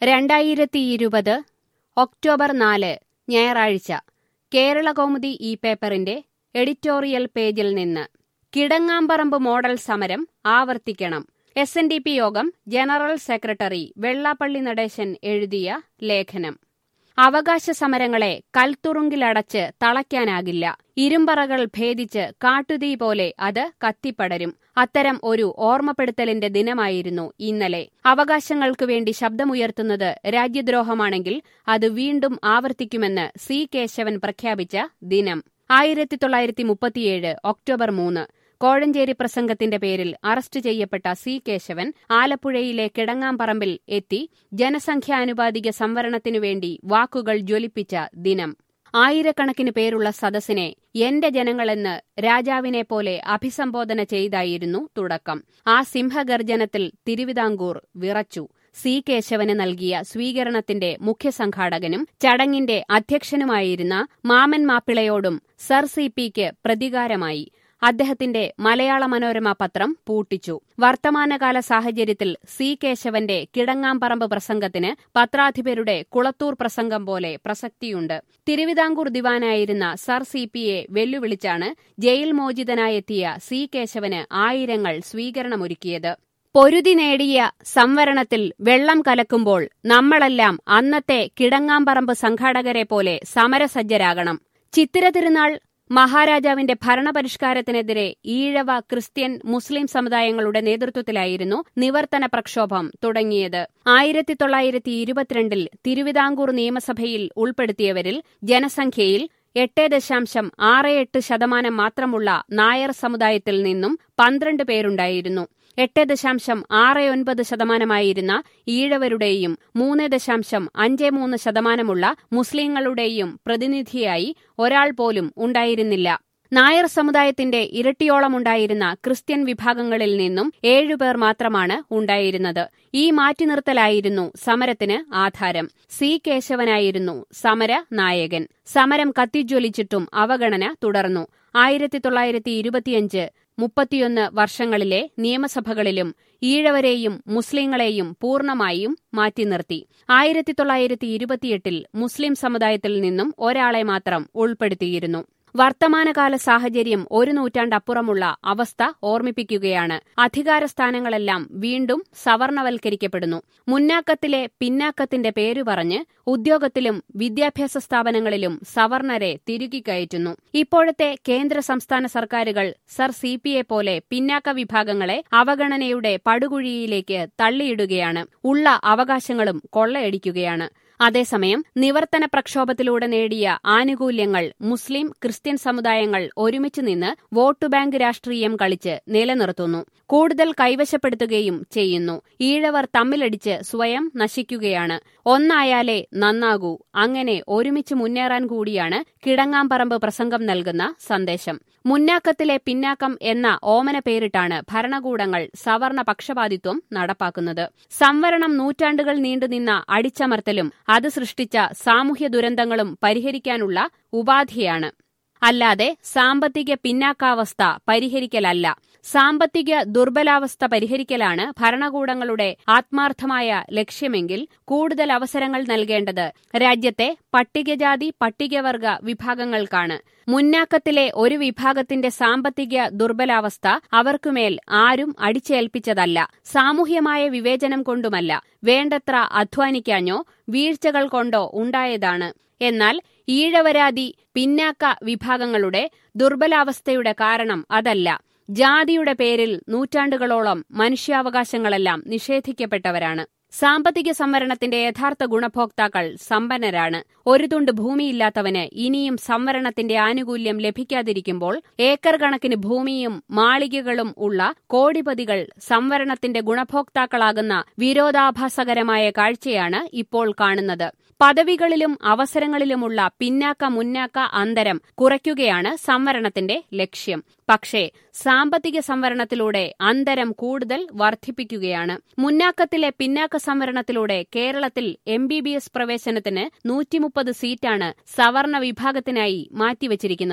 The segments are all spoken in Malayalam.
രണ്ടായിരത്തി ഇരുപത് ഒക്ടോബർ നാല് ഞായറാഴ്ച കേരളകൗമുദി ഈ പേപ്പറിന്റെ എഡിറ്റോറിയൽ പേജിൽ നിന്ന് കിടങ്ങാമ്പറമ്പ് മോഡൽ സമരം ആവർത്തിക്കണം S N D P Yogam general secretary Vellappally Natesan എഴുതിയ ലേഖനം അവകാശ സമരങ്ങളെ കൽത്തുറുങ്കിലടച്ച് തളയ്ക്കാനാകില്ല ഇരുമ്പറകൾ ഭേദിച്ച് കാട്ടുതീ പോലെ അത് കത്തിപ്പടരും അത്തരം ഒരു ഓർമ്മപ്പെടുത്തലിന്റെ ദിനമായിരുന്നു ഇന്നലെ അവകാശങ്ങൾക്കു വേണ്ടി ശബ്ദമുയർത്തുന്നത് രാജ്യദ്രോഹമാണെങ്കിൽ അത് വീണ്ടും ആവർത്തിക്കുമെന്ന് സി കേശവൻ പ്രഖ്യാപിച്ച ദിനം ആയിരത്തി തൊള്ളായിരത്തി മുപ്പത്തിയേഴ് ഒക്ടോബർ മൂന്ന് കോഴഞ്ചേരി പ്രസംഗത്തിന്റെ പേരിൽ അറസ്റ്റ് ചെയ്യപ്പെട്ട സി കേശവൻ ആലപ്പുഴയിലെ കിടങ്ങാമ്പറമ്പിൽ എത്തി ജനസംഖ്യാനുപാതിക സംവരണത്തിനുവേണ്ടി വാക്കുകൾ ജ്വലിപ്പിച്ച ദിനം ആയിരക്കണക്കിന് പേരുള്ള സദസ്സിനെ എന്റെ ജനങ്ങളെന്ന് രാജാവിനെ പോലെ അഭിസംബോധന ചെയ്തായിരുന്നു തുടക്കം ആ സിംഹഗർജനത്തിൽ തിരുവിതാംകൂർ വിറച്ചു സി കേശവന് നൽകിയ സ്വീകരണത്തിന്റെ മുഖ്യസംഘാടകനും ചടങ്ങിന്റെ അധ്യക്ഷനുമായിരുന്ന മാമൻ മാപ്പിളയോടും സർ സി പിക്ക് പ്രതികാരമായി അദ്ദേഹത്തിന്റെ മലയാള മനോരമ പത്രം പൂട്ടിച്ചു വർത്തമാനകാല സാഹചര്യത്തിൽ സി കേശവന്റെ കിടങ്ങാമ്പറമ്പ് പ്രസംഗത്തിന് പത്രാധിപരുടെ കുളത്തൂർ പ്രസംഗം പോലെ പ്രസക്തിയുണ്ട് തിരുവിതാംകൂർ ദിവാനായിരുന്ന സർ സി പിയെ വെല്ലുവിളിച്ചാണ് ജയിൽ മോചിതനായെത്തിയ സി കേശവന് ആയിരങ്ങൾ സ്വീകരണമൊരുക്കിയത് പൊരുതി നേടിയ സംവരണത്തിൽ വെള്ളം കലക്കുമ്പോൾ നമ്മളെല്ലാം അന്നത്തെ കിടങ്ങാമ്പറമ്പ് സംഘാടകരെ പോലെ സമരസജ്ജരാകണം ചിത്തിര തിരുനാൾ മഹാരാജാവിന്റെ ഭരണപരിഷ്കാരത്തിനെതിരെ ഈഴവ ക്രിസ്ത്യൻ മുസ്ലിം സമുദായങ്ങളുടെ നേതൃത്വത്തിലായിരുന്നു നിവർത്തന പ്രക്ഷോഭം തുടങ്ങിയത് ആയിരത്തി തൊള്ളായിരത്തി ഇരുപത്തിരണ്ടിൽ തിരുവിതാംകൂർ നിയമസഭയിൽ ഉൾപ്പെടുത്തിയവരിൽ ജനസംഖ്യയിൽ എട്ട് ദശാംശം ആറ് എട്ട് ശതമാനം മാത്രമുള്ള നായർ സമുദായത്തിൽ നിന്നും പന്ത്രണ്ട് പേരുണ്ടായിരുന്നു എട്ട് ദശാംശം ആറ് ഒൻപത് ശതമാനമായിരുന്ന ഈഴവരുടെയും മൂന്ന് ദശാംശം അഞ്ച് മൂന്ന് ശതമാനമുള്ള മുസ്ലിങ്ങളുടെയും പ്രതിനിധിയായി ഒരാൾ പോലും ഉണ്ടായിരുന്നില്ല നായർ സമുദായത്തിന്റെ ഇരട്ടിയോളമുണ്ടായിരുന്ന ക്രിസ്ത്യൻ വിഭാഗങ്ങളിൽ നിന്നും ഏഴുപേർ മാത്രമാണ് ഉണ്ടായിരുന്നത് ഈ മാറ്റിനിർത്തലായിരുന്നു സമരത്തിന് ആധാരം സി കേശവനായിരുന്നു സമര നായകൻ സമരം കത്തിജ്വലിച്ചിട്ടും അവഗണന തുടർന്നു ആയിരത്തി തൊള്ളായിരത്തി ഇരുപത്തിയഞ്ച് മുപ്പത്തിയൊന്ന് വർഷങ്ങളിലെ നിയമസഭകളിലും ഈഴവരെയും മുസ്ലിങ്ങളെയും പൂർണ്ണമായും മാറ്റി നിർത്തി ആയിരത്തി തൊള്ളായിരത്തി ഇരുപത്തിയെട്ടിൽ മുസ്ലിം സമുദായത്തിൽ നിന്നും ഒരാളെ മാത്രം ഉൾപ്പെടുത്തിയിരുന്നു വർത്തമാനകാല സാഹചര്യം ഒരു നൂറ്റാണ്ടപ്പുറമുള്ള അവസ്ഥ ഓർമ്മിപ്പിക്കുകയാണ് അധികാരസ്ഥാനങ്ങളെല്ലാം വീണ്ടും സവർണവൽക്കരിക്കപ്പെടുന്നു മുന്നാക്കത്തിലെ പിന്നാക്കത്തിന്റെ പേരു പറഞ്ഞ് ഉദ്യോഗത്തിലും വിദ്യാഭ്യാസ സ്ഥാപനങ്ങളിലും സവർണരെ തിരുകിക്കയറ്റുന്നു ഇപ്പോഴത്തെ കേന്ദ്ര സംസ്ഥാന സർക്കാരുകൾ സർ സി പിയെ പോലെ പിന്നാക്ക വിഭാഗങ്ങളെ അവഗണനയുടെ പടുകുഴിയിലേക്ക് തള്ളിയിടുകയാണ് ഉള്ള അവകാശങ്ങളും കൊള്ളയടിക്കുകയാണ് അതേസമയം നിവർത്തന പ്രക്ഷോഭത്തിലൂടെ നേടിയ ആനുകൂല്യങ്ങൾ മുസ്ലിം ക്രിസ്ത്യൻ സമുദായങ്ങൾ ഒരുമിച്ച് നിന്ന് വോട്ട് ബാങ്ക് രാഷ്ട്രീയം കളിച്ച് നിലനിർത്തുന്നു കൂടുതൽ കൈവശപ്പെടുത്തുകയും ചെയ്യുന്നു ഈഴവർ തമ്മിലടിച്ച് സ്വയം നശിക്കുകയാണ് ഒന്നായാലേ നന്നാകൂ അങ്ങനെ ഒരുമിച്ച് മുന്നേറാൻ കൂടിയാണ് കിടങ്ങാമ്പറമ്പ് പ്രസംഗം നൽകുന്ന സന്ദേശം മുന്നാക്കത്തിലെ പിന്നാക്കം എന്ന ഓമന പേരിട്ടാണ് ഭരണകൂടങ്ങൾ സവർണ പക്ഷപാതിത്വം നടപ്പാക്കുന്നത് സംവരണം നൂറ്റാണ്ടുകൾ നീണ്ടുനിന്ന അടിച്ചമർത്തലും അത് സൃഷ്ടിച്ച സാമൂഹ്യ ദുരന്തങ്ങളും പരിഹരിക്കാനുള്ള ഉപാധിയാണ് അല്ലാതെ സാമ്പത്തിക പിന്നാക്കാവസ്ഥ പരിഹരിക്കലല്ല സാമ്പത്തിക ദുർബലാവസ്ഥ പരിഹരിക്കലാണ് ഭരണകൂടങ്ങളുടെ ആത്മാർത്ഥമായ ലക്ഷ്യമെങ്കിൽ കൂടുതൽ അവസരങ്ങൾ നൽകേണ്ടത് രാജ്യത്തെ പട്ടികജാതി പട്ടികവർഗ വിഭാഗങ്ങൾക്കാണ് മുന്നാക്കത്തിലെ ഒരു വിഭാഗത്തിന്റെ സാമ്പത്തിക ദുർബലാവസ്ഥ അവർക്കുമേൽ ആരും അടിച്ചേൽപ്പിച്ചതല്ല സാമൂഹ്യമായ വിവേചനം കൊണ്ടുമല്ല വേണ്ടത്ര അധ്വാനിക്കാഞ്ഞോ വീഴ്ചകൾ കൊണ്ടോ ഉണ്ടായതാണ് എന്നാൽ ഈഴവരാതി പിന്നാക്ക വിഭാഗങ്ങളുടെ ദുർബലാവസ്ഥയുടെ കാരണം അതല്ല ജാതിയുടെ പേരിൽ നൂറ്റാണ്ടുകളോളം മനുഷ്യാവകാശങ്ങളെല്ലാം നിഷേധിക്കപ്പെട്ടവരാണ് സാമ്പത്തിക സംവരണത്തിന്റെ യഥാർത്ഥ ഗുണഭോക്താക്കൾ സമ്പന്നരാണ് ഒരു തുണ്ട് ഭൂമിയില്ലാത്തവന് ഇനിയും സംവരണത്തിന്റെ ആനുകൂല്യം ലഭിക്കാതിരിക്കുമ്പോൾ ഏക്കർ കണക്കിന് ഭൂമിയും മാളികകളും ഉള്ള കോടിപതികൾ സംവരണത്തിന്റെ ഗുണഭോക്താക്കളാകുന്ന വിരോധാഭാസകരമായ കാഴ്ചയാണ് ഇപ്പോൾ കാണുന്നത് പദവികളിലും അവസരങ്ങളിലുമുള്ള പിന്നാക്ക മുന്നാക്ക അന്തരം കുറയ്ക്കുകയാണ് സംവരണത്തിന്റെ ലക്ഷ്യം പക്ഷേ സാമ്പത്തിക സംവരണത്തിലൂടെ അന്തരം കൂടുതൽ വർദ്ധിപ്പിക്കുകയാണ് മുന്നാക്കത്തിലെ പിന്നാക്ക സംവരണത്തിലൂടെ കേരളത്തിൽ എം ബി ബി എസ് പ്രവേശനത്തിന് നൂറ്റിമുപ്പത് സീറ്റാണ് സവർണ വിഭാഗത്തിനായി മാറ്റിവച്ചിരിക്കുന്നത്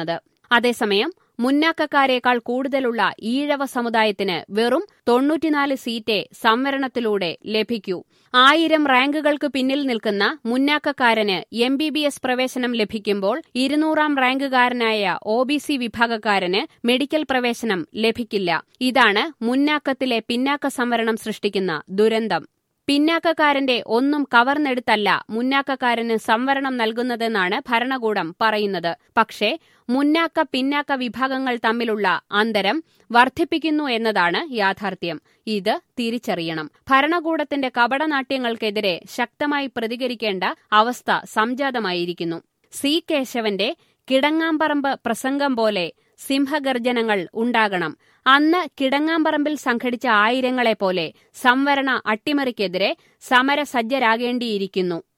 അതേസമയം മുന്നാക്കക്കാരേക്കാൾ കൂടുതലുള്ള ഈഴവ സമുദായത്തിന് വെറും തൊണ്ണൂറ്റിനാല് സീറ്റേ സംവരണത്തിലൂടെ ലഭിക്കൂ ആയിരം റാങ്കുകൾക്ക് പിന്നിൽ നിൽക്കുന്ന മുന്നാക്കക്കാരന് എം ബി ബി എസ് പ്രവേശനം ലഭിക്കുമ്പോൾ ഇരുന്നൂറാം റാങ്കുകാരനായ ഒ ബി സി വിഭാഗക്കാരന് മെഡിക്കൽ പ്രവേശനം ലഭിക്കില്ല ഇതാണ് മുന്നാക്കത്തിലെ പിന്നാക്ക സംവരണം സൃഷ്ടിക്കുന്ന ദുരന്തം പിന്നാക്കക്കാരന്റെ ഒന്നും കവർന്നെടുത്തല്ല മുന്നാക്കക്കാരന് സംവരണം നൽകുന്നതെന്നാണ് ഭരണകൂടം പറയുന്നത് പക്ഷേ മുന്നാക്ക പിന്നാക്ക വിഭാഗങ്ങൾ തമ്മിലുള്ള അന്തരം വർദ്ധിപ്പിക്കുന്നു എന്നതാണ് യാഥാർത്ഥ്യം ഇത് തിരിച്ചറിയണം ഭരണകൂടത്തിന്റെ കപടനാട്യങ്ങൾക്കെതിരെ ശക്തമായി പ്രതികരിക്കേണ്ട അവസ്ഥ സംജാതമായിരിക്കുന്നു സി കേശവന്റെ കിടങ്ങാമ്പറമ്പ് പ്രസംഗം പോലെ സിംഹഗർജനങ്ങൾ ഉണ്ടാകണം അന്ന് കിടങ്ങാമ്പറമ്പിൽ സംഘടിച്ച ആയിരങ്ങളെപ്പോലെ സംവരണ അട്ടിമറിക്കെതിരെ സമരസജ്ജരാകേണ്ടിയിരിക്കുന്നു